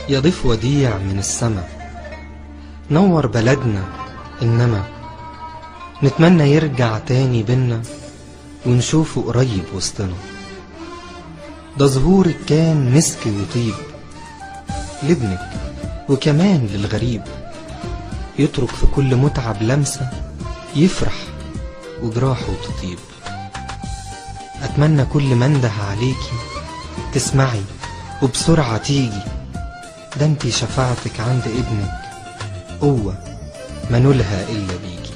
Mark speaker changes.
Speaker 1: يا ضيف وديع من السما نور بلدنا إنما نتمنى يرجع تاني بينا ونشوفه قريب وسطنا ده ظهورك كان مسك وطيب لابنك وكمان للغريب يترك في كل متعب لمسة يفرح وجراحه تطيب أتمنى كل ما انده عليكي تسمعي وبسرعة تيجي ده انتي شفاعتك عند ابنك قوة ما نلها إلا بيه